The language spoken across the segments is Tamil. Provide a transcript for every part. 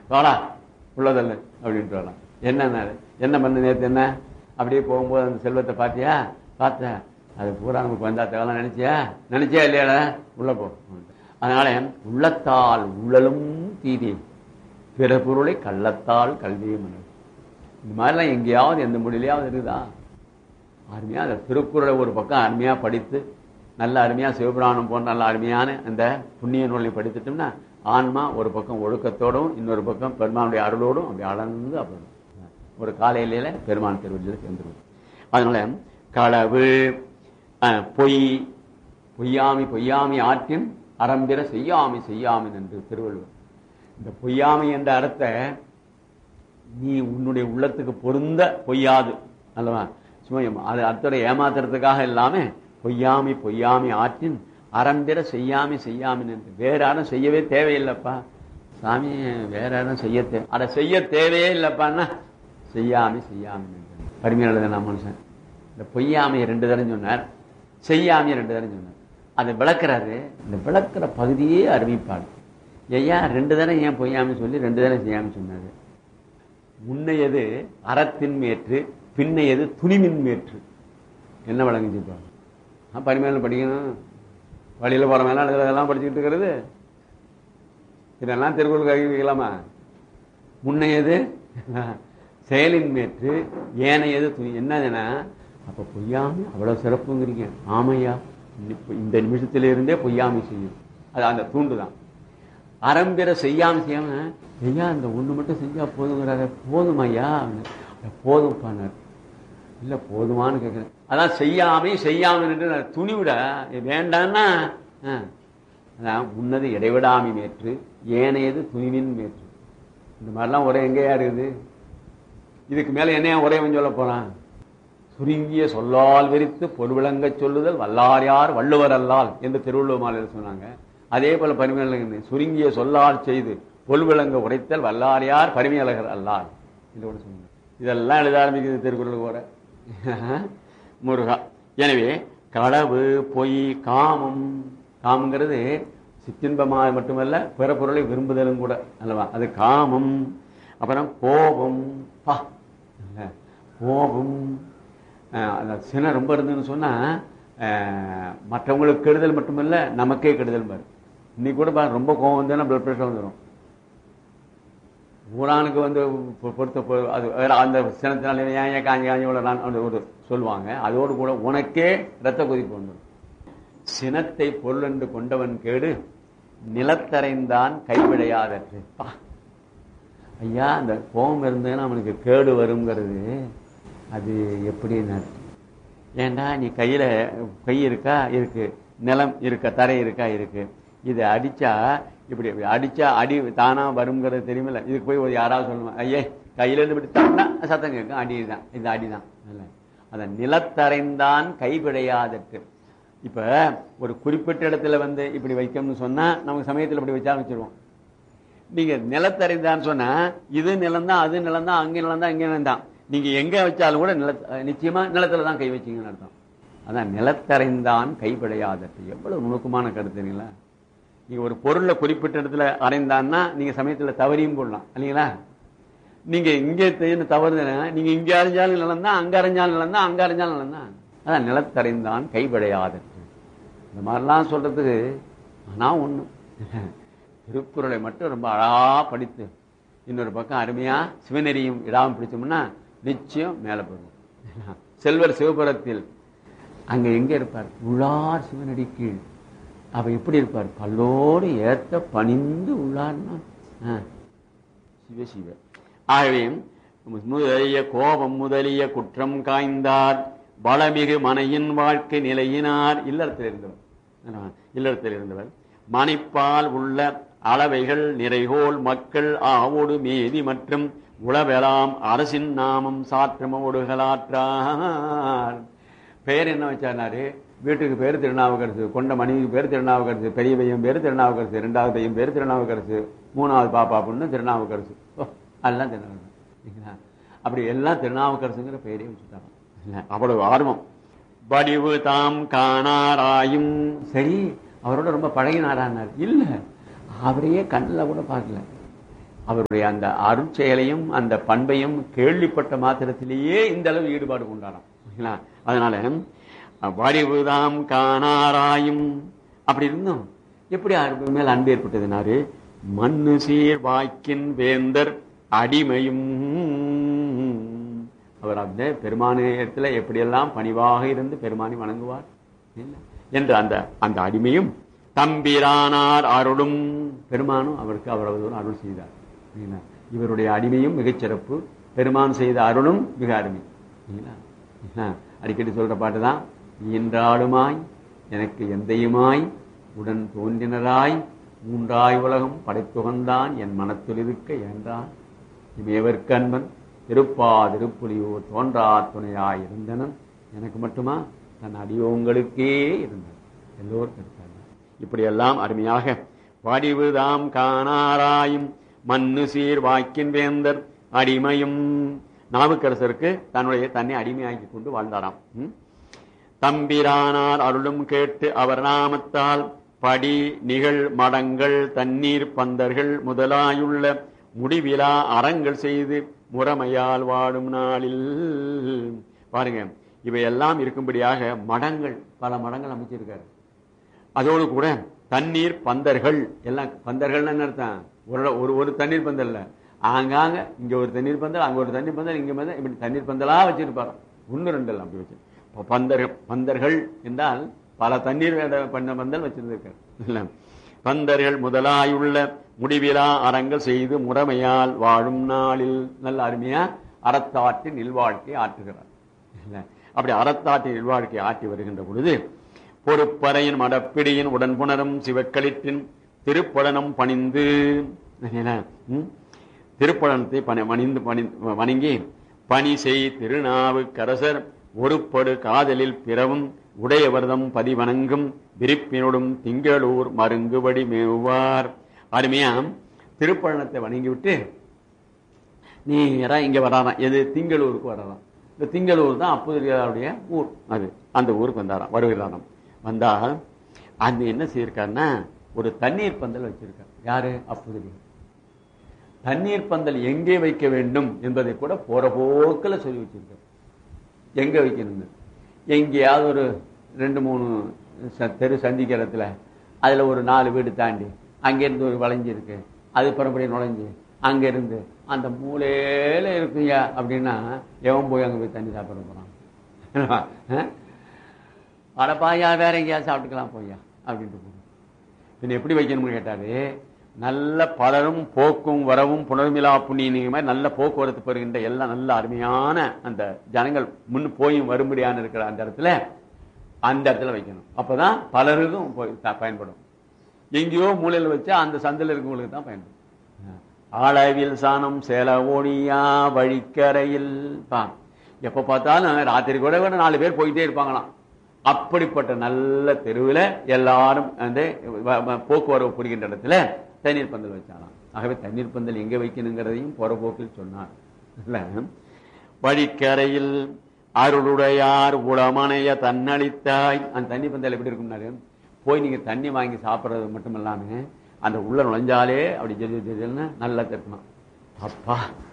வாடா உள்ளதல்ல அப்படின்ட்டு வரலாம் என்ன என்ன பண்ண நேத்து என்ன அப்படியே போகும்போது அந்த செல்வத்தை பார்த்தியா பார்த்த அது பூரா நமக்கு வந்தா தேவலாம் நினைச்சியா நினைச்சியா இல்லையாடா உள்ள போ அதனால உள்ளத்தால் உள்ளலும் தீதி பிற பொருளை கள்ளத்தால் கல்வியும் மன்னர். இந்த மாதிரிலாம் எங்கேயாவது எந்த மொழியிலையாவது இருக்குதா அருமையா அந்த திருக்குறளை ஒரு பக்கம் அருமையா படித்து நல்ல அருமையா சிவபுராணம் போன்ற நல்ல அருமையான அந்த புண்ணிய நூலை படித்துட்டோம்னா ஆன்மா ஒரு பக்கம் ஒழுக்கத்தோடும் இன்னொரு பக்கம் பெருமானுடைய அருளோடும் அப்படி அளந்து அப்படி ஒரு காலையில பெருமான் திருவள்ளியில் சேர்ந்துருவோம் அதனால களவு அஹ், பொய் பொய்யாமி பொய்யாமி ஆற்றின் அறம்பிற செய்யாமி செய்யாமி என்று திருவள்ளுவர் இந்த பொய்யாமை என்ற அர்த்தத்தை நீ உன்னுடைய உள்ளத்துக்கு பொருந்த பொய்யாது அல்லவா சும்மா ஏமா- அது அர்த்தத்தை ஏமாத்துறதுக்காக இல்லாம பொய்யாமி பொய்யாமி ஆற்றின் அறம்பிற செய்யாமி செய்யாமி என்று வேற யாரும் செய்யவே தேவையில்லைப்பா சாமி வேற யாரும் செய்ய தே அதை செய்ய தேவையே இல்லைப்பான்னா செய்யாமி செய்யாமி என்று பரிமையில் எழுதின மனுஷன் இந்த பொய்யாமையை ரெண்டு தரம் சொன்னார் செய்யாமையை ரெண்டு தரம் சொன்னார் அதை விளக்குறாரு இந்த விளக்குற பகுதியே அறிவிப்பாடு ஐயா ரெண்டு தரம் ஏன் பொய்யாமை சொல்லி ரெண்டு தரம் செய்யாம சொன்னாரு முன்னையது அறத்தின் மேற்று பின்னையது துணிமின் மேற்று என்ன வழங்குச்சு இப்போ பரிமையில படிக்கணும் வழியில் போகிற மேலே இதெல்லாம் படிச்சுக்கிட்டு இருக்கிறது இதெல்லாம் திருக்குறள் கல்வி வைக்கலாமா முன்னையது செயலின் மேற்று ஏனையது துணி என்னதுன்னா அப்போ பொய்யாமை அவ்வளோ சிறப்புங்கிறீங்க ஆமையா இப்ப இந்த நிமிஷத்திலிருந்தே பொய்யாமை செய்யும் அது அந்த தூண்டு தான் அறம்பிற செய்யாம செய்யாம ஐயா இந்த ஒண்ணு மட்டும் செஞ்சா போதுங்கிறாரு போதும் ஐயா போதும் பண்ணார் இல்ல போதுமான்னு கேட்கிறேன் அதான் செய்யாமை செய்யாம துணி விட வேண்டான்னா ஆ. அதான் முன்னது இடைவிடாமை மேற்று ஏனையது துணிவின் மேற்று இந்த மாதிரிலாம் ஒரே எங்கேயா இருக்குது இதுக்கு மேல என்னையா உரையவன் சொல்ல போறான் சுருங்கிய சொல்லால் விரித்து பொருவிளங்கச் சொல்லுதல் வல்லார் யார் வள்ளுவர் அல்லால் என்று திருவள்ளுவர் மாலையில் சொன்னாங்க அதே போல பரிமையாளர்கள் சுருங்கிய சொல்லால் செய்து பொருவிளங்க உரைத்தல் வல்லார் யார் பரிமையாளர்கள் அல்லால் என்று கூட சொன்னாங்க இதெல்லாம் எழுத ஆரம்பிக்குது திருக்குறள் கூட முருகா எனவே களவு பொய் காமம் காமங்கிறது சிற்றின்பமா மட்டுமல்ல பிற பொருளை விரும்புதலும் கூட அல்லவா அது காமம் அப்புறம் கோபம் பா இல்ல, கோபம் அஹ், அந்த சினம் ரொம்ப இருந்ததுன்னு சொன்னா அஹ், மற்றவங்களுக்கு கெடுதல் மட்டுமல்ல நமக்கே கெடுதல் பாரு இன்னைக்கு கூட பாரு ரொம்ப கோபம் வந்ததுன்னா பிளட் ப்ரெஷர் வந்துடும் ஊரானுக்கு வந்து பொ- பொறுத்த பொ- அது வேற அந்த சினத்தினால ஏன் ஏன் காஞ்சி காஞ்சி விடலான்னு அந்த ஒரு சொல்லுவாங்க அதோடு கூட உனக்கே ரத்த கொதிப்பு வந்துடும் சினத்தை பொருள் என்று கொண்டவன் கேடு நிலத்தரைந்தான் கைவிடையாதற்று பா. ஐயா அந்த கோபம் இருந்ததுன்னா அவனுக்கு கேடு வருங்கிறது அது எப்படி ஏண்டா நீ கையில கை இருக்கா இருக்கு நிலம் இருக்க தரை இருக்கா இருக்கு இதை அடிச்சா இப்படி இப்படி அடிச்சா அடி தானா வருங்கிறது தெரியுமில்ல இதுக்கு போய் ஒரு யாராவது சொல்லுவாங்க ஐயே கையில இருந்து இப்படி தட்டினா சத்தம் கேட்கும் அடிதான் இந்த அடிதான் இல்ல அத நிலத்தரைந்தான் கைவிடையாதற்று இப்ப ஒரு குறிப்பிட்ட இடத்துல வந்து இப்படி வைக்கணும்னு சொன்னா நமக்கு சமயத்துல இப்படி வச்சா வச்சிருவோம் நீங்க நிலத்தறிந்தான்னு சொன்னா இது நிலம்தான் அது நிலம்தான் அங்க நிலம்தான் இங்க நிலம்தான் நீங்க எங்க வச்சாலும் கூட நில நிச்சயமா நிலத்துல தான் கை வச்சீங்கன்னு அர்த்தம் அதான் நிலத்தறைந்தான் கைப்படையாதது எவ்வளவு நுணுக்கமான கருத்து இல்லைங்களா நீங்க ஒரு பொருள்ல குறிப்பிட்ட இடத்துல அறைந்தான்னா நீங்க சமயத்துல தவறியும் போடலாம் இல்லைங்களா நீங்க இங்கே செய்யணும் தவறுதுன்னா நீங்க இங்க அறிஞ்சாலும் நிலம் தான் அங்க அறிஞ்சாலும் நிலம் தான் அங்க அறிஞ்சாலும் நிலம் தான் அதான் நிலத்தறைந்தான் கைப்படையாதது இந்த மாதிரிலாம் சொல்றதுக்கு ஆனா ஒண்ணு திருக்குறளை மட்டும் ரொம்ப அழகா படித்து இன்னொரு பக்கம் அருமையா சிவநெறியும் இடாம பிடிச்சோம்னா நிச்சயம் மேல போடுவோம் செல்வர் சிவபுரத்தில் அங்க எங்க இருப்பார் உள்ளார் சிவனடி கீழ் அவ எப்படி இருப்பார் பல்லோடு ஏத்த பணிந்து உள்ளார்னா ஆ. சிவ சிவ ஆகவே முதலிய கோபம் முதலிய குற்றம் காய்ந்தார் வளமிகு மனையின் வாழ்க்கை நிலையினார் இல்லறத்தில் இருந்தவர் ஆமா, இல்லறத்தில் இருந்தவர் மணிப்பால் உள்ள அளவைகள் நிறைகோல் மக்கள் ஆவோடு மேதி மற்றும் உளவெலாம் அரசின் நாமம் சாற்றமோடுகளாற்றார் பெயர் என்ன வச்சாருனாரு வீட்டுக்கு பேர் திருநாவுக்கரசு கொண்ட மனைவிக்கு பேர் திருநாவுக்கரசு பெரிய பையன் பேர் திருநாவுக்கரசு ரெண்டாவது பையன் பேர் திருநாவுக்கரசு மூணாவது பாப்பா பொண்ணு திருநாவுக்கரசு ஓ, எல்லாம் திருநாவுக்கரசு சரிங்களா? அப்படி எல்லாம் திருநாவுக்கரசுங்கிற பெயரே வச்சுட்டாங்க இல்ல, அவ்வளவு ஆர்வம் வடிவு தாம் காணாராயும் சரி அவரோட ரொம்ப பழகினாரான்னார் இல்ல அவரையே கண்ணில் கூட பார்க்கல அவருடைய அந்த அருட்செயலையும் அந்த பண்பையும் கேள்விப்பட்ட மாத்திரத்திலேயே இந்த அளவு ஈடுபாடு கொண்டாடாம் சரிங்களா? அதனால வடிவுதாம் காணாராயும் அப்படி இருந்தோம் எப்படி அவர் மேல் அன்பு ஏற்பட்டதுனாரு மண்ணு சீர் வாக்கின் வேந்தர் அடிமையும் அவர் அந்த பெருமானியத்துல எப்படியெல்லாம் பணிவாக இருந்து பெருமானி வணங்குவார் இல்ல? என்ற அந்த அந்த அடிமையும் தம்பிரானார் அருளும் பெருமானும் அவருக்கு அவரது அருள் செய்தார் சரிங்களா? இவருடைய அடிமையும் மிகச்சிறப்பு பெருமான் செய்த அருளும் மிக அருமை சரிங்களா? ஆ, அடிக்கடி சொல்ற பாட்டு தான் ஈன்றாளுமாய் எனக்கு எந்தையுமாய் உடன் தோன்றினராய் மூன்றாய் உலகம் படைத்துகந்தான் என் மனத்தில் இருக்க என்றான் இமையவர்க்கு அன்பன் திருப்பா திருப்புலியூர் தோன்றா துணையாய் இருந்தனன் எனக்கு மட்டுமா தன் அடியோங்களுக்கே இருந்தன் எல்லோருக்கும் இருக்காங்க இப்படியெல்லாம் அருமையாக வடிவுதாம் காணாராயும் மண்ணு சீர் வாக்கின் வேந்தர் அடிமையும் நாவுக்கரசருக்கு தன்னுடைய தன்னை அடிமையாக்கி கொண்டு வாழ்ந்தாராம் ம்? தம்பிரானார் அருளும் கேட்டு அவர் நாமத்தால் படி நிகழ் மடங்கள் தண்ணீர் பந்தர்கள் முதலாயுள்ள முடிவிலா அறங்கள் செய்து முறைமையால் வாடும் நாளில் பாருங்க இவையெல்லாம் இருக்கும்படியாக மடங்கள் பல மடங்கள் அமைச்சிருக்காரு அதோடு கூட தண்ணீர் பந்தர்கள் எல்லாம் பந்தர்கள்னு என்ன அர்த்தம் ஒரு ஒரு ஒரு தண்ணீர் பந்தல் ஆங்காங்க இங்க ஒரு தண்ணீர் பந்தல் அங்க ஒரு தண்ணீர் பந்தல் இங்க பந்தல் இப்படி தண்ணீர் பந்தலா வச்சிருப்பாரு ஒன்னு ரெண்டு எல்லாம் அப்படி வச்சு இப்ப பந்தர் பந்தர்கள் என்றால் பல தண்ணீர் வேட பண்ண பந்தல் வச்சிருந்திருக்காரு இல்ல பந்தர்கள் முதலாயுள்ள முடிவிலா அறங்கள் செய்து முறைமையால் வாழும் நாளில் நல்ல அருமையா அறத்தாற்றி நில்வாழ்க்கை ஆற்றுகிறார் இல்ல அப்படி அறத்தாற்றி நில்வாழ்க்கை ஆற்றி வருகின்ற பொழுது பொறுப்பறையின் மடப்பிடியின் உடன்புணரும் சிவக்களிற்றின் திருப்படனம் பணிந்து என்ன? ம்? திருப்படனத்தை பணி மணிந்து பணி வணங்கி பணி செய் திருநாவுக்கரசர் ஒருப்படு காதலில் பிறவும் உடையவர்தம் பதிவணங்கும் விரிப்பினோடும் திங்களூர் மருங்குபடி மேவுவார் அருமையா திருப்பழனத்தை வணங்கிவிட்டு நேரா இங்க வராராம் எது திங்களூருக்கு வராராம் இந்த திங்களூர் தான் அப்புதலியாருடைய ஊர் அது அந்த ஊருக்கு வந்தாராம் வருகிறாராம் வந்தால் அந்த என்ன செய்யிருக்காருன்னா ஒரு தண்ணீர் பந்தல் வச்சிருக்கார் யாரு அப்புதலி தண்ணீர் பந்தல் எங்கே வைக்க வேண்டும் என்பதை கூட போற போக்கில் சொல்லி வச்சிருக்கார் எங்க வைக்கணும்னு எங்கேயாவது ஒரு ரெண்டு மூணு ச- தெரு சந்திக்கிறதுல அதுல ஒரு நாலு வீடு தாண்டி அங்கிருந்து ஒரு வளைஞ்சு இருக்கு அது பரம்பரை நுழைஞ்சு அங்க இருந்து அந்த மூலையில இருக்குயா அப்படின்னா எவன் போய் அங்க போய் தண்ணி சாப்பிட போறான் அஹ்? அடப்பாயா வேற எங்கேயாவது சாப்பிட்டுக்கலாம் போய்யா அப்படின்ட்டு போகணும் பின்ன எப்படி வைக்கணும்னு கேட்டாரு நல்ல பலரும் போக்கும் வரவும் புனர்மிலா புண்ணிய மாதிரி நல்ல போக்குவரத்து பெறுகின்ற எல்லாம் நல்ல அருமையான அந்த ஜனங்கள் முன் போயும் வரும்படியான இருக்கிற அந்த இடத்துல அந்த இடத்துல வைக்கணும் அப்பதான் பலருக்கும் போய் த- பயன்படும் எங்கேயோ மூலையில் வச்சா அந்த சந்தில் இருக்கவங்களுக்கு தான் பயன்படும் ஆளவில் சாணம் சேல ஓடியா வழிக்கரையில் பா எப்ப பார்த்தாலும் ராத்திரி கூட கூட நாலு பேர் போயிட்டே இருப்பாங்களாம் அப்படிப்பட்ட நல்ல தெருவில் எல்லாரும் அந்த வ- வ- போக்குவரவு புரிகின்ற இடத்துல தண்ணீர் பந்தல் வச்சாலாம் ஆகவே தண்ணீர் பந்தல் எங்க வைக்கணுங்கிறதையும் போற போக்கில் சொன்னார் இல்ல வழிக்கரையில் அருளுடையார் உளமனைய தன்னளித்தாய் அந்த தண்ணி பந்தல் எப்படி இருக்கும்னாரு போய் நீங்க தண்ணி வாங்கி சாப்பிடுறது மட்டும் இல்லாம அந்த உள்ள நுழைஞ்சாலே அப்படி ஜெல் ஜெல்னு நல்லா தட்டணும் அப்பா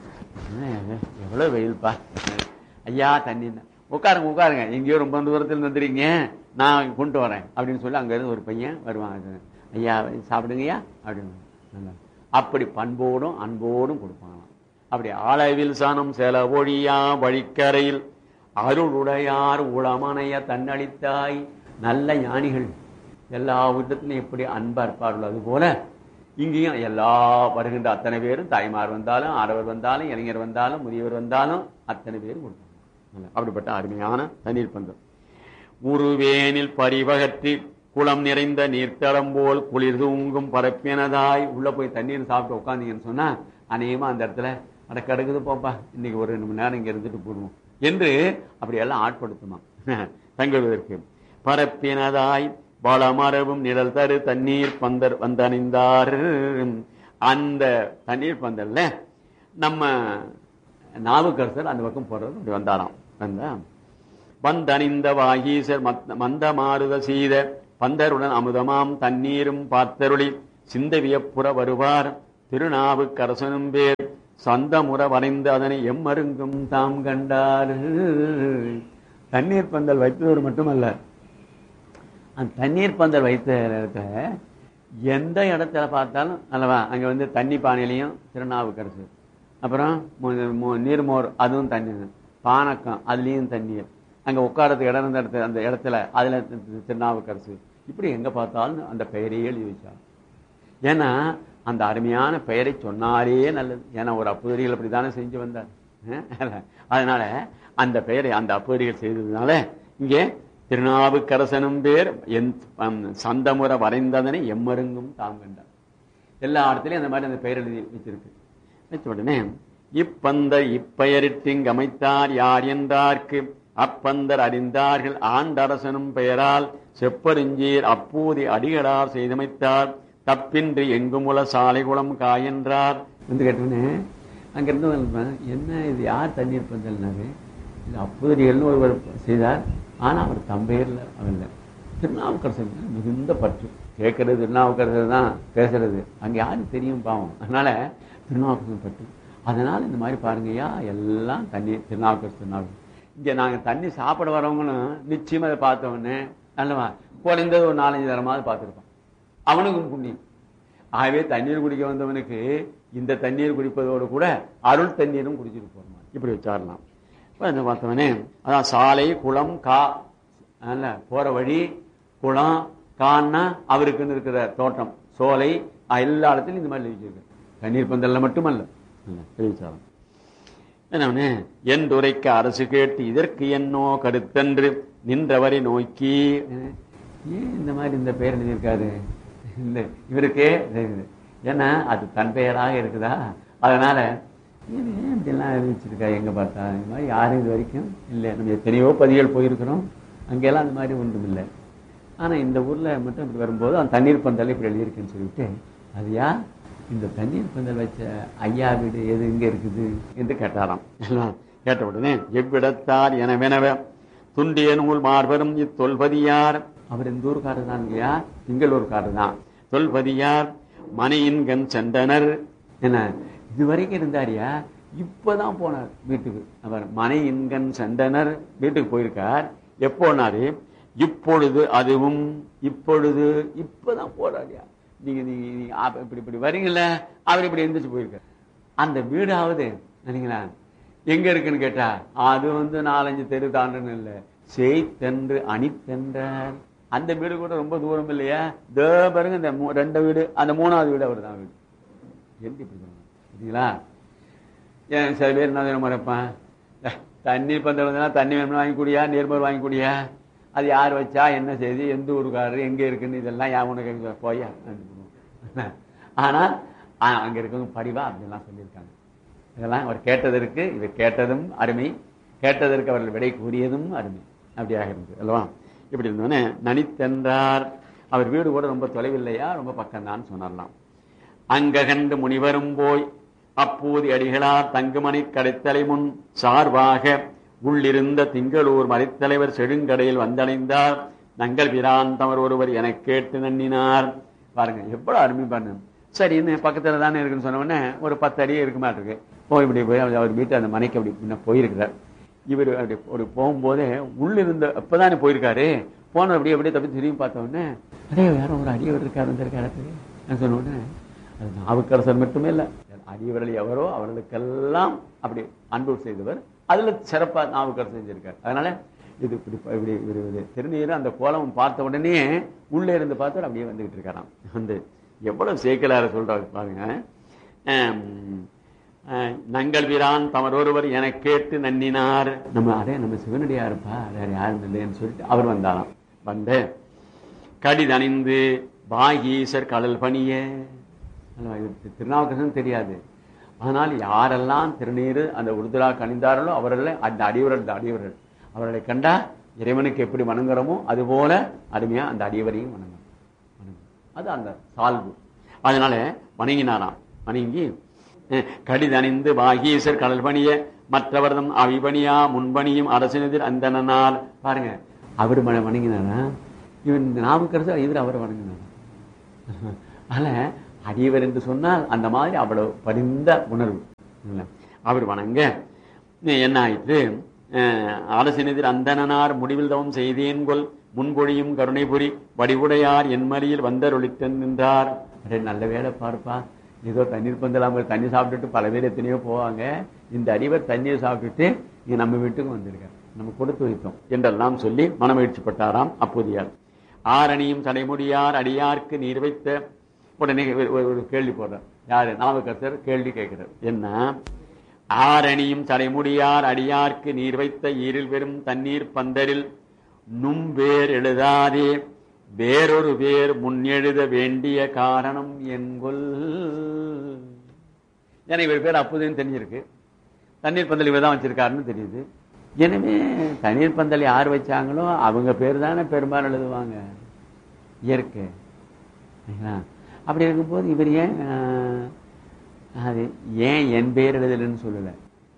என்ன எவ்வளவு வெயில்ப்பா ஐயா தண்ணி உட்காருங்க உட்காருங்க எங்கேயோ ரொம்ப தூரத்தில் வந்துடுறீங்க நான் கொண்டு வரேன் அப்படின்னு சொல்லி அங்க இருந்து ஒரு பையன் வருவாங்க ஐயா சாப்பிடுங்கய்யா அப்படின்னு நல்லா. அப்படி பண்போடும் அன்போடும் கொடுப்பாங்களாம் அப்படி ஆளவில் சாணம் செல ஒழியா வழிக்கரையில் அருளுடையார் உளமனைய தன்னளித்தாய் நல்ல ஞானிகள் எல்லா விதத்திலும் எப்படி அன்பா இருப்பார்கள் அது போல இங்கேயும் எல்லா வருகின்ற அத்தனை பேரும் தாய்மார் வந்தாலும் ஆடவர் வந்தாலும் இளைஞர் வந்தாலும் முதியவர் வந்தாலும் அத்தனை பேரும் கொடுப்பாங்க அப்படிப்பட்ட அருமையான தண்ணீர் பந்தம் உருவேனில் பரிவகற்றி குளம் நிறைந்த நீர்த்தடம் போல் குளிர் தூங்கும் பரப்பினதாய் உள்ள போய் தண்ணீர் சாப்பிட்டு உட்காந்தீங்கன்னு சொன்னா அநேகமா அந்த இடத்துல அட கிடக்குது போப்பா இன்னைக்கு ஒரு ரெண்டு மணி நேரம் இங்க இருந்துட்டு போடுவோம் என்று அப்படி எல்லாம் ஆட்படுத்துமா தங்குவதற்கு பரப்பினதாய் வளமரவும் நிழல் தரு தண்ணீர் பந்தர் வந்தணிந்தார் அந்த தண்ணீர் பந்தல்ல நம்ம நாவுக்கரசர் அந்த பக்கம் போறது அப்படி வந்தாராம் வந்தா வந்தணிந்த வாகீசர் மத்- மந்த மாருத சீத பந்தருடன் அமுதமாம் தண்ணீரும் பார்த்தருளி சிந்த வியப்புற வருவார் திருநாவுக்கரசனும் பேர் சந்தமுற வரைந்து அதனை எம்மருங்கும் தாம் கண்டார் தண்ணீர் பந்தல் வைத்தவர் மட்டுமல்ல அந்த தண்ணீர் பந்தல் வைத்த இடத்துல எந்த இடத்துல பார்த்தாலும் அல்லவா அங்க வந்து தண்ணி பானையிலையும் திருநாவுக்கரசு அப்புறம் மு- மு- நீர்மோர் அதுவும் தண்ணி பானக்கம் அதுலயும் தண்ணீர் அங்க உட்காரத்துக்கு இடம் இருந்த இடத்துல அந்த இடத்துல அதுல தி- தி- திருநாவுக்கரசு இப்படி எங்க பார்த்தாலும் அந்த பெயரையே எழுதி வச்சாங்க ஏன்னா அந்த அருமையான பெயரை சொன்னாலே நல்லது ஏன்னா ஒரு அப்புதறிகள் அப்படித்தானே செஞ்சு வந்தார் அஹ் அதனால அந்த பெயரை அந்த அப்புதறிகள் செய்ததுனால இங்கே திருநாவுக்கரசனும் பேர் என் அம், சந்தமுறை வரைந்ததனை எம்மருங்கும் தாம் கண்டார் எல்லா இடத்துலயும் அந்த மாதிரி அந்த பெயர் எழுதி வச்சிருக்கு வச்ச உடனே இப்பந்தர் இப்பெயரிட்டிங் அமைத்தார் யார் என்றார்க்கு அப்பந்தர் அறிந்தார்கள் ஆண்டரசனும் பெயரால் செப்பருஞ்சீர் அப்பூதி அடிகளார் செய்தமைத்தார் தப்பின்றி எங்குமுல சாலைகுளம் காயென்றார் வந்து கேட்டோன்னே அங்கிருந்து வந்தவன், என்ன இது யார் தண்ணீர் பந்தல்னாரு இது அப்பூதிரிகள்னு ஒருவர் செய்தார் ஆனா அவர் தம்பெயர்ல அவன் திருநாவுக்கரசர் மேல மிகுந்த பற்று கேட்கறது திருநாவுக்கரசர் தான் பேசுறது அங்க யாருக்கு தெரியும் பாவம் அதனால திருநாவுக்கரசர் பற்று அதனால இந்த மாதிரி பாருங்கய்யா எல்லாம் தண்ணி திருநாவுக்கரசர் திருநாவுக்கரசர் இங்க நாங்க தண்ணி சாப்பிட வரவங்களும் நிச்சயமா அதை பார்த்த உடனே நல்லவா குறைந்தது ஒரு நாலஞ்சு தரமாவது பார்த்துருப்பான் அவனுக்கும் புண்ணியம் ஆகவே தண்ணீர் குடிக்க வந்தவனுக்கு இந்த தண்ணீர் குடிப்பதோடு கூட அருள் தண்ணீரும் குடிச்சிட்டு போறோம் இப்படி வச்சாரலாம் இப்ப இந்த பார்த்தவனே அதான் சாலை குளம் கா அல்ல போற வழி குளம் கான்னா அவருக்குன்னு இருக்கிற தோட்டம் சோலை அஹ் எல்லா இடத்துலயும் இந்த மாதிரி எழுதிச்சிருக்கு தண்ணீர் பந்தல்ல மட்டுமல்ல இல்ல, தெரிவிச்சாரம் என்னவனே என்றுரைக்க அரசு கேட்டு இதற்கு என்னோ கருத்தன்று நின்றவரை நோக்கி ஏன் இந்த மாதிரி இந்த பெயர் எழுதியிருக்காரு இந்த இவருக்கே தெரியுது ஏன்னா அது தன் பெயராக இருக்குதா அதனால இது ஏன் இப்படிலாம் அறிவிச்சிருக்கா எங்க பார்த்தா இந்த மாதிரி யாரும் இது வரைக்கும் இல்லை நம்ம எத்தனையோ பதிகள் போயிருக்கிறோம் அங்கெல்லாம் அந்த மாதிரி ஒன்றும் இல்லை ஆனா இந்த ஊர்ல மட்டும் இப்படி வரும்போது அந்த தண்ணீர் பந்தல் இப்படி எழுதியிருக்குன்னு சொல்லிட்டு அது யார் இந்த தண்ணீர் பந்தல் வச்ச ஐயா வீடு எது இங்க இருக்குது என்று கேட்டாராம் கேட்ட உடனே எவ்விடத்தார் என வினவ துண்டிய நூல் மார்பரும் இத்தொல்பதியார் அவர் இந்த ஊருக்காரர் தான் இல்லையா திங்களூர்காரர் தான் தொல்பதியார் மனையின்கண் சென்றனர் என்ன இதுவரைக்கும் இருந்தாரியா இப்பதான் போனார் வீட்டுக்கு அவர் மனையின்கண் சென்றனர் வீட்டுக்கு போயிருக்கார் எப்போனாரு இப்பொழுது அதுவும் இப்பொழுது இப்பதான் போறாரியா நீங்க நீங்க நீங்க அப்ப இப்படி இப்படி வரீங்கல்ல அவர் இப்படி எந்திரிச்சு போயிருக்கார் அந்த வீடாவது நினைங்களா எங்க இருக்குன்னு கேட்டா அது வந்து நாலஞ்சு தெரு தாண்டுன்னு இல்ல செய்தென்று அணித்தென்றார் அந்த வீடு கூட ரொம்ப தூரம் இல்லையா தே பாருங்க இந்த மூ- ரெண்டு வீடு அந்த மூணாவது வீடு அவர் தான் வீடு எப்படி இப்படி சொல்லுங்க சரிங்களா ஏன் சில பேர் என்ன தெரியுமா மறைப்பான் தண்ணி பந்தல் வந்தா தண்ணி வேணும்னா வாங்கி குடியா நீர்மோர் வாங்கி குடியா அது யார் வச்சா என்ன செய்தி எந்த ஊருக்காரர் எங்க இருக்குன்னு இதெல்லாம் யா உனக்கு எங்க போயா ஆனால் ஆ, அங்க இருக்கவங்க படிவா அப்படிலாம் சொல்லியிருக்காங்க இதெல்லாம் அவர் கேட்டதற்கு இவர் கேட்டதும் அருமை கேட்டதற்கு அவர்கள் விடை கூறியதும் அருமை அப்படியாக இருந்தது அல்லவா இப்படி இருந்தோடனே நனித்தென்றார் அவர் வீடு கூட ரொம்ப தொலைவில்லையா ரொம்ப பக்கம்தான் சொன்னார்லாம் அங்க கண்டு முனிவரும் போய் அப்போது அடிகளார் தங்குமணி கடைத்தலை முன் சார்பாக உள்ளிருந்த திங்களூர் மறைத்தலைவர் செழுங்கடையில் வந்தடைந்தார் நங்கள் பிரான் தமர் ஒருவர் எனக் கேட்டு நன்னினார் பாருங்க எவ்வளவு அருமை பண்ணு சரின்னு பக்கத்துல தானே இருக்குன்னு சொன்ன உடனே ஒரு பத்து அடி இருக்க மாட்டிருக்கு போய் இப்படி போய் அவர் அவர் வீட்டு அந்த மனைக்கு அப்படி முன்ன போயிருக்கிறார் இவர் அப்படி ஒரு போகும்போதே உள்ளிருந்த அப்பதானே போயிருக்காரு போன அப்படியே அப்படியே தப்பி திரும்பி பார்த்த உடனே அதே வேற ஒரு அடியவர் இருக்காரு அந்த இருக்க இடத்துக்கு நான் சொன்ன உடனே அது நாவுக்கரசர் மட்டுமே இல்ல அடியவர்கள் எவரோ அவர்களுக்கெல்லாம் அப்படி அன்பு செய்தவர் அதுல சிறப்பா நாவுக்கரசர் செஞ்சிருக்காரு அதனால இது இப்படி இப்படி இவர் இது திருநீர் அந்த கோலம் பார்த்த உடனே உள்ளே இருந்து பார்த்து அப்படியே வந்துகிட்டு இருக்காராம் வந்து எவ்வளவு சேக்கலார சொல்றாரு பாருங்க ஆம், ஆஹ், நங்கள் வீரான் தமர் ஒருவர் என கேட்டு நன்னினார் நம்ம அதே நம்ம சிவனடியாருப்பா வேற யாரும் இல்லைன்னு சொல்லிட்டு அவர் வந்தாராம் வந்து கடிதணிந்து பாகீசர் கடல் பணிய அல்லவா, இது திருநாவுக்கரசன் தெரியாது ஆனால் யாரெல்லாம் திருநீர் அந்த உருதுரா கணிந்தார்களோ அவர்களை அந்த அடியவர்கள் அந்த அடியவர்கள் அவர்களை கண்டா இறைவனுக்கு எப்படி வணங்குறோமோ அதுபோல அருமையா அந்த அடியவரையும் வணங்கணும் வணங்கணும். அது அந்த சால்வு அதனால வணங்கினாராம் வணங்கி அஹ், கடிதணிந்து பாகீசர் கடல் பணிய மற்றவர்தம் அவிபணியா முன்பணியும் அரசினதில் அந்தனால் பாருங்க அவர் வணங்கினாரா இவன் நாவுக்கரசர் இவர் அவரை வணங்கினாரா அதனால அடியவர் என்று சொன்னால் அந்த மாதிரி அவ்வளவு பரிந்த உணர்வு இல்ல? அவர் வணங்க என்ன ஆயிற்று அஹ், அரசினெதிர் அந்தனார் முடிவில் தவம் செய்தேன்கொல் முன்பொழியும் கருணைபுரி வடிவுடையார் என்மலியில் வந்தருளித்தன் நின்றார் அடே நல்ல வேலை பார்ப்பா ஏதோ தண்ணீர் பந்தலாம தண்ணி சாப்பிட்டுட்டு பல பேர் எத்தனையோ போவாங்க இந்த அடிவர் தண்ணியை சாப்பிட்டுட்டு இங்க நம்ம வீட்டுக்கு வந்திருக்கார் நம்ம கொடுத்து வைத்தோம் என்றெல்லாம் சொல்லி மனமகிழ்ச்சிப்பட்டாராம் அப்போதையார் ஆரணியும் தடைமுடியார் அடியார்க்கு நீர் வைத்த உடனே ஒரு- ஒரு- ஒரு கேள்வி போடுறார் யாரு நாமக்கர்த்தர் கேள்வி கேட்கிறார் என்ன ஆரணியும் தடைமுடியார் அடியார்க்கு நீர் வைத்த ஈரில் வெறும் தண்ணீர் பந்தரில் நும் வேர் எழுதாதே வேறொரு பேர் முன் எழுத வேண்டிய காரணம் என்கொல் ஏன்னா இவர் பேர் அப்போதையும் தெரிஞ்சிருக்கு தண்ணீர் பந்தல் இவர் தான் வச்சிருக்காருன்னு தெரியுது எனவே தண்ணீர் பந்தல் யார் வச்சாங்களோ அவங்க பேர் தானே பெரும்பாலும் எழுதுவாங்க இயற்கை சரிங்களா? அப்படி இருக்கும்போது இவர் ஏன் ஆஹ், அது ஏன் என் பேர் எழுதலைன்னு சொல்லல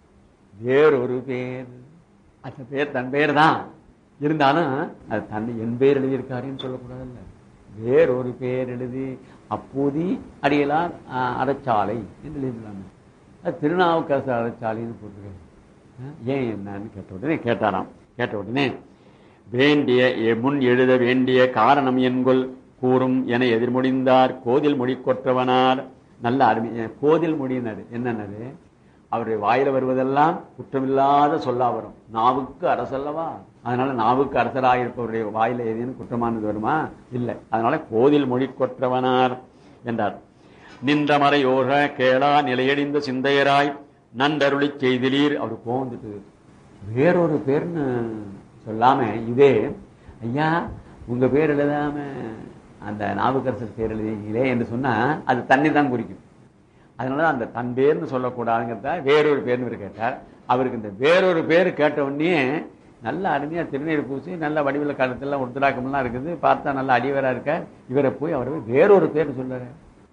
வேறொரு பேர் அந்த பேர் தன் பேர் தான் இருந்தாலும் அது தன்னை என் பேர் எழுதியிருக்காருன்னு சொல்லக்கூடாதுல்ல வேறொரு பேர் எழுதி அப்போதி அடியலார் ஆஹ், அறச்சாலை என்று எழுதிடலாங்க அது திருநாவுக்கரசு அறச்சாலைன்னு போட்டிருக்காரு ஆஹ், ஏன் என்னன்னு கேட்ட உடனே கேட்டாராம் கேட்ட உடனே வேண்டிய எ- முன் எழுத வேண்டிய காரணம் என்கொள் கூறும் என எதிர்மொழிந்தார் கோதில் மொழி கொற்றவனார் நல்ல அருமை அஹ் கோதில் மொழியினர் என்னன்னது அவருடைய வாயில வருவதெல்லாம் குற்றமில்லாத சொல்லா வரும் நாவுக்கு அரசல்லவா அதனால நாவுக்கு அரசராக இருப்பவருடைய வாயில ஏதேனும் குற்றமானது வருமா இல்லை அதனால கோதில் மொழி கொற்றவனார் என்றார் நின்றமறை ஓர கேளா நிலையடிந்த சிந்தையராய் நன்றருளிச் செய்திலீர் அவர் கோந்துட்டு வேறொரு பேர்னு சொல்லாம இதே ஐயா உங்க பேர் எழுதாம அந்த நாவுக்கரசர் பேர் எழுதிங்களே என்று சொன்னா அது தன்னை தான் குறிக்கும் அதனால அந்த தன் பேர்னு சொல்லக்கூடாதுங்கிறத வேறொரு பேர்னு இவர் கேட்டார் அவருக்கு இந்த வேறொரு பேர் கேட்ட உடனே நல்ல அருமையா திருநீர் பூசி நல்ல வடிவில் காலத்துல உருத்தலாக்கம்லாம் இருக்குது பார்த்தா நல்ல அடிவரா இருக்க இவரை போய் அவரை போய் வேறொரு பேர் சொல்லுறாரு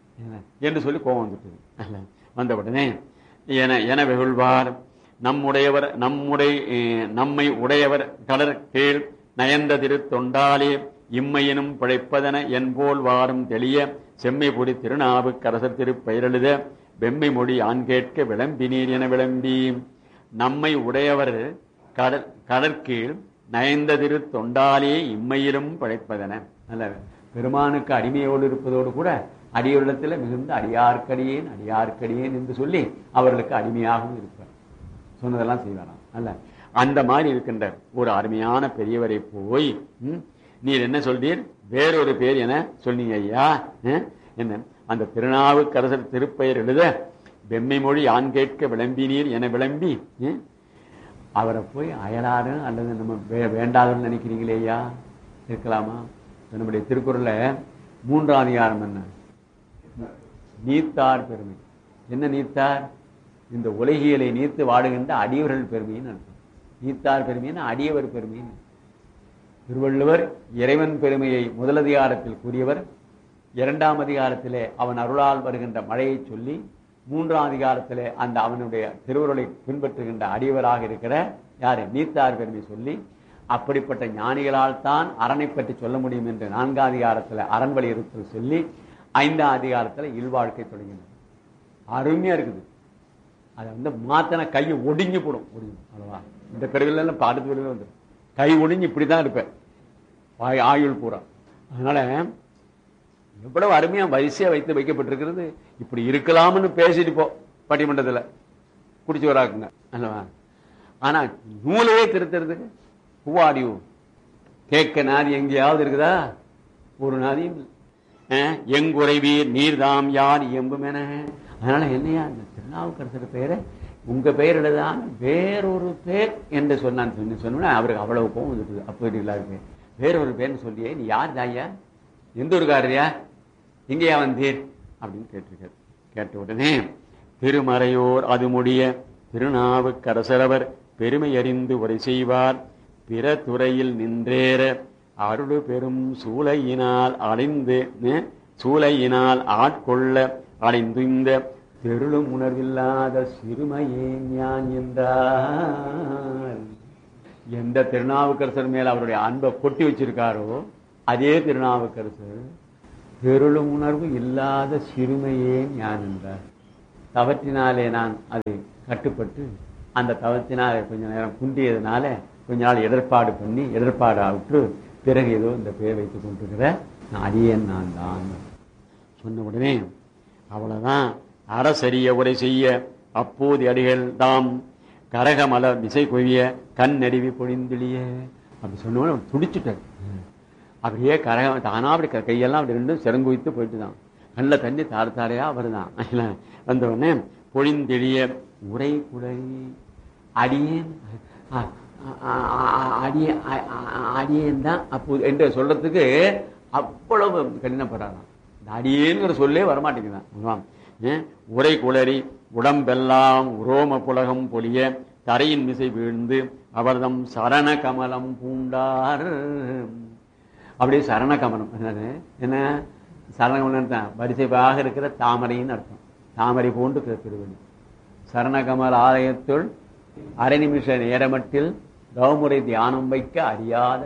என்று சொல்லி கோபம் வந்துட்டு வந்த உடனே என என வெகுள்வார் நம்முடையவர் நம்முடைய அஹ், நம்மை உடையவர் கடற் கீழ் நயந்த திரு தொண்டாலே இம்மையினும் பிழைப்பதன என்போல் வாரும் தெளிய செம்மை பொடி திருநாவுக்கரசர் திருப்பெயரெழுத வெம்மை மொழி ஆண் கேட்க விளம்பினீர் என விளம்பி நம்மை உடையவர் கடற் கடற்கீழ் நயந்த திரு தொண்டாலே இம்மையிலும் பிழைப்பதன நல்ல பெருமானுக்கு அடிமையோடு இருப்பதோடு கூட அடியோரிடத்தில் மிகுந்த அடியார்க்கடியேன் அடியார்க்கடியேன் என்று சொல்லி அவர்களுக்கு அடிமையாகவும் இருப்பார் சொன்னதெல்லாம் செய்வாராம் அல்ல அந்த மாதிரி இருக்கின்ற ஒரு அருமையான பெரியவரை போய் ம், நீர் என்ன சொல்றீர் வேறொரு பேர் என சொன்னீங்க ஐயா அஹ், என்ன அந்த திருநாவுக்கரசர் திருப்பெயர் எழுத வெம்மை மொழி ஆண் கேட்க விளம்பினீர் என விளம்பி ம், அவரை போய் அயலாறு அல்லது நம்ம வே- வேண்டாதுன்னு நினைக்கிறீங்களே ஐயா இருக்கலாமா இப்ப நம்முடைய திருக்குறள்ல மூன்றாம் அதிகாரம் என்ன நீத்தார் பெருமை என்ன நீத்தார் இந்த உலகியலை நீத்து வாடுகின்ற அடியவர்கள் பெருமைன்னு அர்த்தம் நீத்தார் பெருமைன்னு அடியவர் பெருமைன்னு திருவள்ளுவர் இறைவன் பெருமையை முதலதிகாரத்தில் கூறியவர் இரண்டாம் அதிகாரத்திலே அவன் அருளால் வருகின்ற மழையை சொல்லி மூன்றாம் அதிகாரத்திலே அந்த அவனுடைய திருவுருளை பின்பற்றுகின்ற அடியவராக இருக்கிற யாரு நீத்தார் பெருமை சொல்லி அப்படிப்பட்ட ஞானிகளால் தான் அரணை பற்றி சொல்ல முடியும் என்று நான்காம் அதிகாரத்தில் அரண் வலியுறுத்தல் சொல்லி ஐந்தாம் அதிகாரத்துல இல்வாழ்க்கை தொடங்கினார் அருமையா இருக்குது அதை வந்து மாத்தின கையை ஒடிஞ்சு போடும் ஒடிஞ்சு அவ்வளவா இந்த பிறவில எல்லாம் இப்ப அடுத்த பிறவில வந்து கை ஒடிஞ்சு இப்படிதான் இருப்பேன் வாய் ஆயுள் பூரா அதனால எவ்வளவு அருமையா வரிசையா வைத்து வைக்கப்பட்டிருக்கிறது இப்படி இருக்கலாம்னு பேசிட்டு போ பட்டிமன்றத்துல குடிச்சு வராக்குங்க அல்லவா ஆனா நூலையே திருத்துறதுக்கு பூவாடியூ கேட்க நாதி எங்கேயாவது இருக்குதா ஒரு நாதியும் இல்லை. அஹ், எங்குறைவீர் நீர்தாம் யார் எம்புமென அதனால என்னையா இந்த திருநாவுக்கரசர் பெயரை உங்க பெயர் எழுதாம வேறொரு பேர் என்று சொன்னான்னு சொல்லி சொன்னா அவருக்கு அவ்வளவு கோவம் வந்துட்டு அப்படி இருக்கு வேறொரு பேர்னு சொல்லியே நீ யார் தாயா எந்த ஊருக்காரரியா எங்கேயா வந்தீர் அப்படின்னு கேட்டிருக்காரு கேட்ட உடனே திருமறையோர் அது முடிய திருநாவுக்கரசரவர் பெருமை அறிந்து உரை செய்வார் பிற துறையில் நின்றேற அருள் பெரும் சூளையினால் அடைந்து அஹ், சூளையினால் ஆட்கொள்ள அடைந்துந்த தெருளும் உணர்வில்லாத சிறுமையே ஞான் என்றார் எந்த திருநாவுக்கரசர் மேல அவருடைய அன்பை கொட்டி வச்சிருக்காரோ அதே திருநாவுக்கரசர் பெருளும் உணர்வு இல்லாத சிறுமையே ஞான் என்றார் தவற்றினாலே நான் அது கட்டுப்பட்டு அந்த தவத்தினாலே கொஞ்ச நேரம் குண்டியதுனால கொஞ்ச நாள் இடர்பாடு பண்ணி இடர்பாடு ஆற்று பிறகு ஏதோ இந்த பெயர் வைத்துக் கொண்டிருக்கிற நான் அடியேன் நான் தான் சொன்ன உடனே அவ்வளவுதான் அரசரிய உரை செய்ய அப்போது அடிகள் தாம் கரகமல மிசை கொய்ய கண் நடுவி பொழிந்திலிய அப்படி சொன்ன உடனே அவர் துடிச்சுட்டார் அப்படியே கரகம் தானா அப்படி க- கையெல்லாம் அப்படி ரெண்டும் சிறங்குவித்து போயிட்டு தான் கண்ணில் தண்ணி தார தாரையா வருதான் வந்த உடனே பொழிந்தெளிய உரை குடை அடியேன் அ- அ- அ- அடியே அ- அ- அடியேன் தான் அப்போ என்று சொல்றதுக்கு அவ்வளவு கடினப்படுறாராம் இந்த அடியேங்கிற சொல்லே வரமாட்டேங்குதான் ஆமாம். ஏன்? உரை குளறி உடம்பெல்லாம் உரோம புலகம் பொலிய தரையின் மிசை வீழ்ந்து அவர்தம் சரண கமலம் பூண்டார் அப்படியே சரண கமலம் என்னது என்ன சரண கமலம் தான் வரிசைவாக இருக்கிற தாமரைன்னு அர்த்தம் தாமரை போன்று இருக்கிற திருவடி சரணகமல் ஆலயத்துள் அரை நிமிஷ நேரமட்டில் கௌமுறை தியானம் வைக்க அறியாத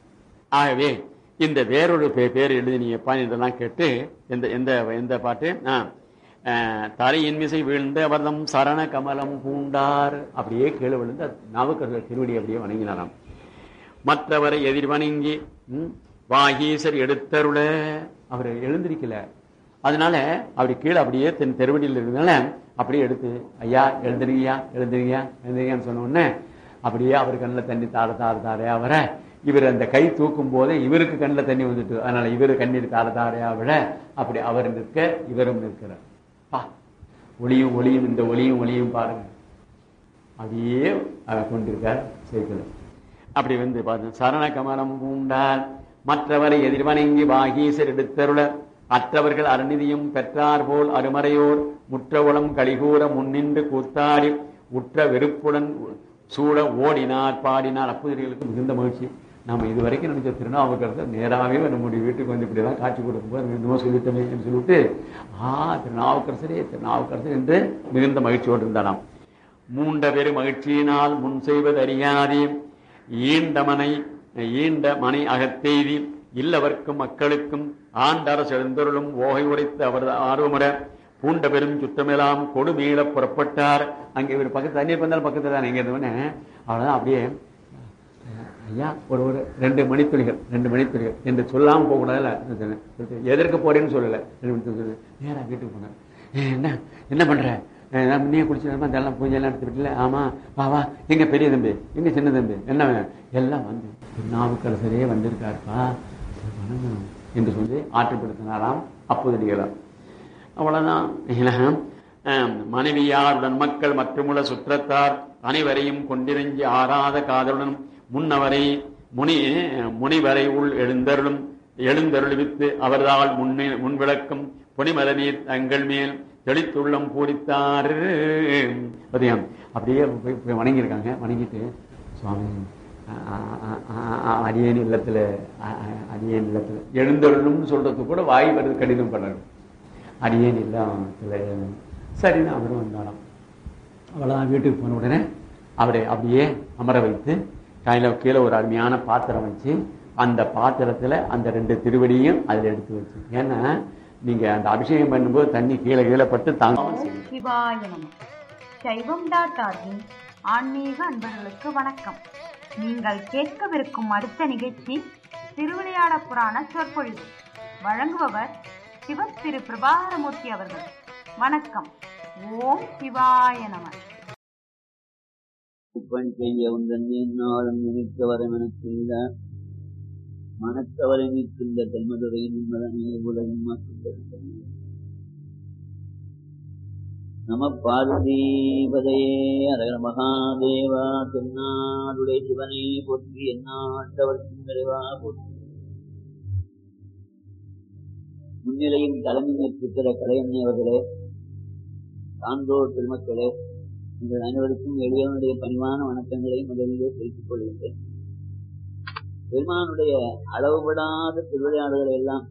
ஆகவே இந்த வேறொரு பே- பேர் எழுதினியப்பா இதெல்லாம் கேட்டு எந்த எந்த எந்த பாட்டு ஆ, ஆ, தரையின் மிசை வீழ்ந்து அவர்தம் சரண கமலம் பூண்டார் அப்படியே கீழே விழுந்து நாவுக்கரசர் திருவடி அப்படியே வணங்கினாராம் மற்றவரை எதிர் வணங்கி ம், வாகீசர் எடுத்தருள அவர் எழுந்திருக்கல அதனால அப்படி கீழே அப்படியே தென் தெருவடியில் இருந்ததுனால அப்படியே எடுத்து ஐயா எழுந்திருக்கியா எழுந்திருக்கியா எழுந்திருக்கியான்னு சொன்ன உடனே அப்படியே அவர் கண்ணில் தண்ணி தார தார தாரையா வர இவர் அந்த கை தூக்கும் போதே இவருக்கு கண்ணில் தண்ணி வந்துட்டு அதனால இவர் கண்ணீர் தார தாரையா விட அப்படி அவர் நிற்க இவரும் நிற்கிறார் பா ஒளியும் ஒளியும் இந்த ஒளியும் ஒளியும் பாருங்க அப்படியே அவர் கொண்டிருக்கார் சேர்க்கல அப்படி வந்து பார்த்தோம் சரண கமலம் பூண்டால் மற்றவரை எதிர்வணங்கி வாகீசர் எடுத்தருள அற்றவர்கள் அருநிதியும் பெற்றார் போல் அருமறையோர் முற்றவுளம் கலிகூற முன்னின்று கூத்தாடி உற்ற வெறுப்புடன் சூழ ஓடினார் பாடினார் அப்போதைகளுக்கு மிகுந்த மகிழ்ச்சி நம்ம இதுவரைக்கும் நினைச்ச திருநாவுக்கரசர் நேராகவே நம்முடைய வீட்டுக்கு வந்து இப்படிதான் காட்சி கொடுக்கும்போது என்னமோ சொல்லிட்டோமே என்று சொல்லிட்டு ஆ திருநாவுக்கரசரே திருநாவுக்கரசர் என்று மிகுந்த மகிழ்ச்சியோடு இருந்தாராம் மூண்ட பெரு மகிழ்ச்சியினால் முன் செய்வது அறியாதே ஈண்டமனை ஈண்ட மனை அகத்தெய்தி இல்லவர்க்கும் மக்களுக்கும் ஆண்டரசு எழுந்தருளும் ஓகை உரைத்து அவர் ஆர்வமுற பூண்ட பெரும் சுத்தமெல்லாம் கொடுமீள புறப்பட்டார் அங்கே இவர் பக்கத்து தண்ணீர் பந்தால் பக்கத்துல தான் எங்க இருந்தவனே அவ்வளவுதான் அப்படியே ஐயா ஒரு ஒரு ரெண்டு மணித்துளிகள் ரெண்டு மணித்துளிகள் என்று சொல்லாம போக கூடாதுல்ல சொல்லிட்டு, எதற்கு போறேன்னு சொல்லல ரெண்டு மணித்துளி சொல்லி நேரா வீட்டுக்கு போனேன் "ஏய், என்ன என்ன பண்ற "ஏய், நான் முன்னே குடிச்சிருந்தா அதெல்லாம் பூஜை எல்லாம் எடுத்து விட்டுல ஆமா வா வா எங்க பெரிய தம்பி எங்க சின்ன தம்பி என்ன வேணும்?" எல்லாம் வந்து நாவுக்கரசரே வந்திருக்காருப்பா வணங்கணும் என்று சொல்லி ஆற்றுப்படுத்தினாராம் அப்போதடிகளாம் அவ்வளவுதான் ஏன்னா, ஆம், மனைவியாருடன் மக்கள் மற்றுமுள்ள சுற்றத்தார் அனைவரையும் கொண்டிருஞ்சி ஆறாத காதலுடன் முன்னவரை முனி முனிவரை உள் எழுந்தருளும் எழுந்தருளிவித்து அவர்தால் முன்னே முன்விளக்கும் பொனிமல நீர் தங்கள் மேல் தெளித்துள்ளம் பூரித்தார் பதியம் அப்படியே போய் போய் வணங்கியிருக்காங்க வணங்கிட்டு சுவாமி அ- அ- அ- அ- அடியேன் இல்லத்துல அ- அ- அடியேன் இல்லத்துல எழுந்தருளும்னு சொல்றதுக்கு கூட வாய் வருது கடிதம் பண்ணணும் அடியேன் இல்லத்துல சரின்னு அவரும் வந்தாராம் அவ்வளோதான் வீட்டுக்கு போன உடனே அவரை அப்படியே அமர வைத்து கையில் கீழே ஒரு அருமையான பாத்திரம் வச்சு அந்த பாத்திரத்துல அந்த ரெண்டு திருவடியும் அதில் எடுத்து வச்சு ஏன்னா நீங்க அந்த அபிஷேகம் பண்ணும்போது தண்ணி கீழே கீழே பட்டு தாங்காம செய்யணும். சிவாய நம சைவம் டாட் ஆர்கின் ஆன்மீக அன்பர்களுக்கு வணக்கம் நீங்கள் கேட்கவிருக்கும் அடுத்த நிகழ்ச்சி திருவிளையாட புராண சொற்பொழிவு வழங்குபவர் சிவ திரு பிரபாகரமூர்த்தி அவர்கள் வணக்கம் ஓம் சிவாய நம பண் செய்ய உந்தன் நாளும் நினைக்க வரமெனச் செய்த மனத்தவரை நிற்கின்ற தென்மதுரை நிம்மதனே உலகம் மாற்றுகிறது நம பார்வதீபதையே அரகர மகாதேவா தென்னாடுடைய சிவனை போற்றி எந்நாட்டவர்க்கும் நிறைவா போற்றி முன்னிலையும் தலைமை நிற்கிற கலையண்ணி அவர்களே சான்றோர் பெருமக்களே உங்கள் அனைவருக்கும் எளியவனுடைய பணிவான வணக்கங்களை முதலிலே தெரிவித்துக் கொள்கின்றேன் பெருமானுடைய அளவுபடாத திருவிளையாடுகளை எல்லாம்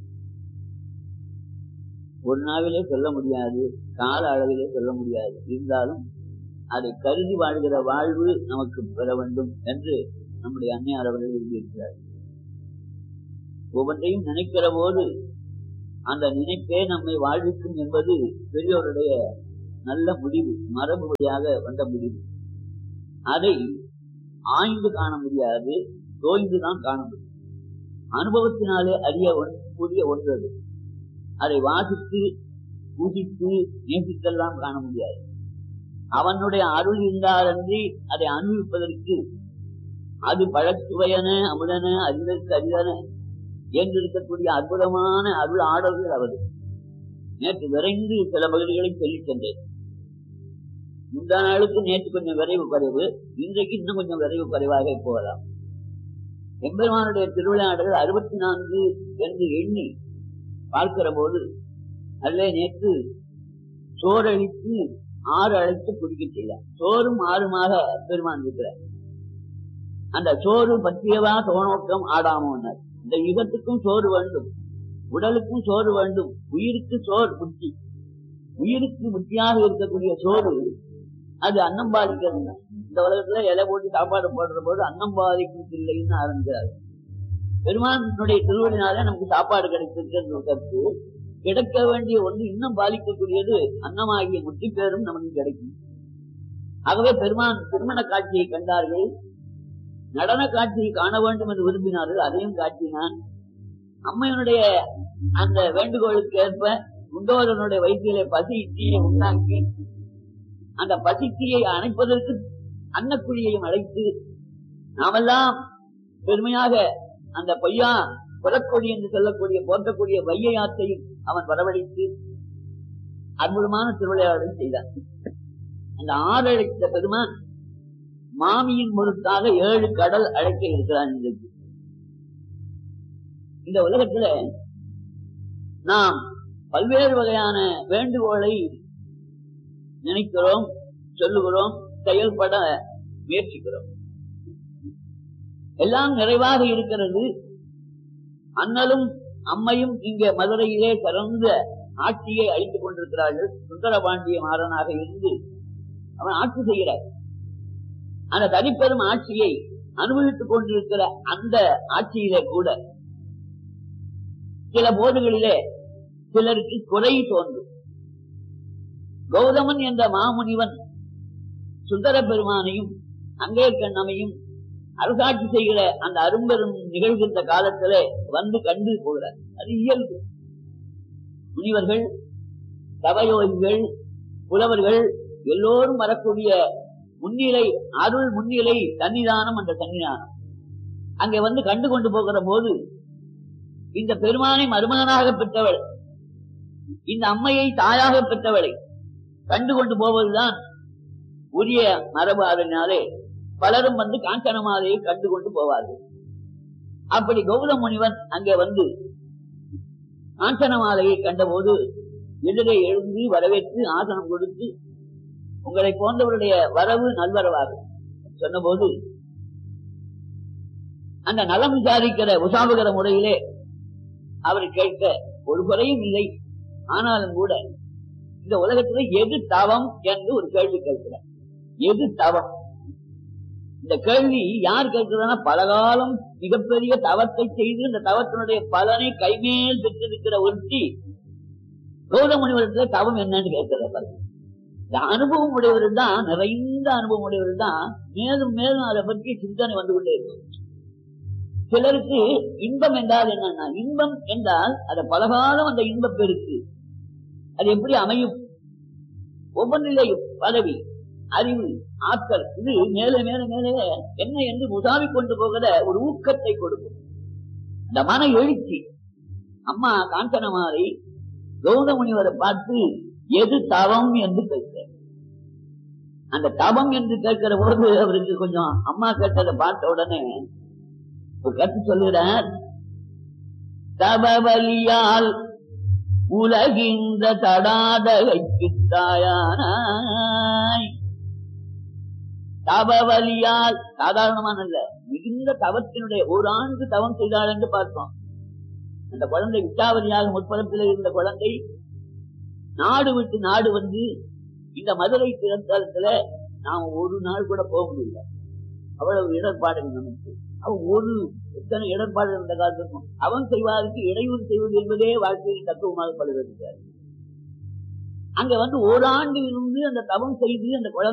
ஒரு நாளிலே சொல்ல முடியாது கால அளவிலே சொல்ல முடியாது இருந்தாலும் அதை கருதி வாழ்கிற வாழ்வு நமக்கு பெற வேண்டும் என்று நம்முடைய அன்னையார் அவர்கள் எழுதியிருக்கிறார் ஒவ்வொன்றையும் நினைக்கிற போது அந்த நினைப்பே நம்மை வாழ்விக்கும் என்பது பெரியோருடைய நல்ல முடிவு மரபு வழியாக வந்த முடிவு அதை ஆய்ந்து காண முடியாது தோய்ந்துதான் காண முடியும் அனுபவத்தினாலே அறிய ஒன்- கூடிய ஒன்று அது அதை வாசித்து பூஜித்து நேசித்தெல்லாம் காண முடியாது அவனுடைய அருள் இருந்தாலன்றி அதை அனுபவிப்பதற்கு அது பழச்சுவையன அமுதன அறிதற்கு அரிதன என்று இருக்கக்கூடிய அற்புதமான அருள் ஆடல்கள் அவரு நேற்று விரைந்து சில பகுதிகளை சொல்லிச் சென்றேன் முந்தா நாளுக்கு நேற்று கொஞ்சம் விரைவு குறைவு இன்றைக்கு இன்னும் கொஞ்சம் விரைவு குறைவாக போகலாம் எம்பெருமானுடைய திருவிளையாடல்கள் அறுபத்தி நான்கு என்று எண்ணி பார்க்கிற போது அதிலே நேற்று சோறழித்து ஆறு அழைத்து குடிக்க செய்தார் சோறும் ஆறுமாக பெருமான் இருக்கிறார் அந்த சோறு பற்றியவா தோணோக்கம் ஆடாமோன்னார் இந்த யுகத்துக்கும் சோறு வேண்டும் உடலுக்கும் சோறு வேண்டும் உயிருக்கு சோறு புத்தி உயிருக்கு புத்தியாக இருக்கக்கூடிய சோறு அது அன்னம் பாதிக்கிறது இந்த உலகத்துல இலை போட்டு சாப்பாடு போடுற போது அன்னம் பாதிக்கும் இல்லைன்னு ஆரம்பிக்கிறார் பெருமானுடைய திருவடினாலே நமக்கு சாப்பாடு கிடைச்சிருக்கிறது கருத்து கிடைக்க வேண்டிய ஒன்று இன்னும் பாதிக்கக்கூடியது அன்னமாகிய முத்தி பேரும் நமக்கு கிடைக்கும் ஆகவே பெருமான் திருமண காட்சியை கண்டார்கள் நடன காட்சியை காண வேண்டும் என்று விரும்பினார்கள் அதையும் காட்டினான் அம்மையனுடைய அந்த வேண்டுகோளுக்கு ஏற்ப குண்டோதரனுடைய வயிற்றிலே பசி தீயை உண்டாக்கி அந்த பசி தீயை அணைப்பதற்கு அன்னக்குழியையும் அழைத்து நாமெல்லாம் பெருமையாக அந்த பொய்யா புறக்கொடி என்று சொல்லக்கூடிய போன்றக்கூடிய வையாத்தையும் அவன் வரவழைத்து அற்புதமான திருவிளையாடலை செய்தான் அந்த ஆறு அழைத்த பெருமான் மாமியின் பொருட்டாக ஏழு கடல் அழைக்க இருக்கிறான் இன்றைக்கு இந்த உலகத்துல நாம் பல்வேறு வகையான வேண்டுகோளை நினைக்கிறோம் சொல்லுகிறோம் செயல்பட முயற்சிக்கிறோம் எல்லாம் நிறைவாக இருக்கிறது அண்ணலும் அம்மையும் இங்கே மதுரையிலே சிறந்த ஆட்சியை அளித்துக் கொண்டிருக்கிறார்கள் சுந்தரபாண்டிய மாறனாக இருந்து அவன் ஆட்சி செய்கிறார் அந்த தனிப்பெரும் ஆட்சியை அனுபவித்துக் கொண்டிருக்கிற அந்த ஆட்சியிலே கூட சில போதுகளிலே சிலருக்கு குறை தோன்றும் கௌதமன் என்ற மாமுனிவன் சுந்தர பெருமானையும் அங்கே கண்ணமையும் அரசாட்சி செய்கிற அந்த அரும்பெரும் நிகழ்கின்ற காலத்திலே வந்து கண்டு போகிறார் அது இயல்பு முனிவர்கள் தவயோகிகள் புலவர்கள் எல்லோரும் வரக்கூடிய முன்னிலை அருள் முன்னிலை சன்னிதானம் அந்த சன்னிதானம் அங்கே வந்து கண்டு கொண்டு போகிற போது இந்த பெருமானை மருமகனாக பெற்றவள் இந்த அம்மையை தாயாக பெற்றவளை கண்டு கொண்டு போவதுதான் உரிய மரபு அதனாலே பலரும் வந்து காஞ்சனமாலையை கண்டு கொண்டு போவார்கள் அப்படி கௌதம முனிவன் அங்கே வந்து காஞ்சனமாலையை கண்டபோது எதிரே எழுந்து வரவேற்று ஆசனம் கொடுத்து உங்களை போன்றவருடைய வரவு நல்வரவாகும் சொன்னபோது அந்த நலம் விசாரிக்கிற உசாபகர முறையிலே அவர் கேட்க ஒரு குறையும் இல்லை ஆனாலும் கூட இந்த உலகத்துல எது தவம் என்று ஒரு கேள்வி கேட்கிறார் எது தவம் இந்த கேள்வி யார் கேட்கிறதுனா பலகாலம் மிகப்பெரிய தவத்தை செய்து இந்த தவத்தினுடைய பலனை கைமேல் பெற்றிருக்கிற ஒருத்தி கௌதம முனிவரத்துல தவம் என்னன்னு கேட்கிற பாருங்க இந்த அனுபவம் உடையவர் தான் நிறைந்த அனுபவம் உடையவர் தான் மேலும் மேலும் அதை பற்றி சிந்தனை வந்து கொண்டே இருக்கும் சிலருக்கு இன்பம் என்றால் என்னன்னா இன்பம் என்றால் அது பலகாலம் அந்த இன்பப் பெருக்கு அது எப்படி அமையும் ஒவ்வொன்றிலேயும் பதவி அறிவு ஆற்றல் இது மேலே மேலே மேலே என்ன என்று முதாவி கொண்டு போகிற ஒரு ஊக்கத்தை கொடுக்கும் இந்த மன எழுச்சி அம்மா காஞ்சனமாரி கௌதமுனிவரை பார்த்து எது தவம் என்று கேட்கிறார் அந்த தவம் என்று கேட்கிற போது அவருக்கு கொஞ்சம் அம்மா கேட்டதை பார்த்த உடனே ஒரு கருத்து சொல்லுகிறார் தபவலியால் உலகின்ற தடாதகைக்கு தாயானாய் தபவலியால் சாதாரணமான இல்ல மிகுந்த தவத்தினுடைய ஒரு ஆண்டு தவம் செய்தாள் என்று பார்த்தோம் அந்த குழந்தை விட்டாவதியாக முற்பதத்தில் இருந்த குழந்தை நாடு விட்டு நாடு வந்து இந்த மதுரை திறத்தலத்துல நாம் ஒரு நாள் கூட போக முடியல அவ்வளவு இடர்பாடுகள் நமக்கு அவன் ஒரு எத்தனை இடர்பாடு இருந்த காலத்திற்கும் அவன் செய்வாருக்கு இடையூறு செய்வது என்பதே வாழ்க்கையில் தத்துவமாக படுகிறது அங்க வந்து ஓராண்டு இருந்து அந்த தவம் செய்து அந்த குழந்தை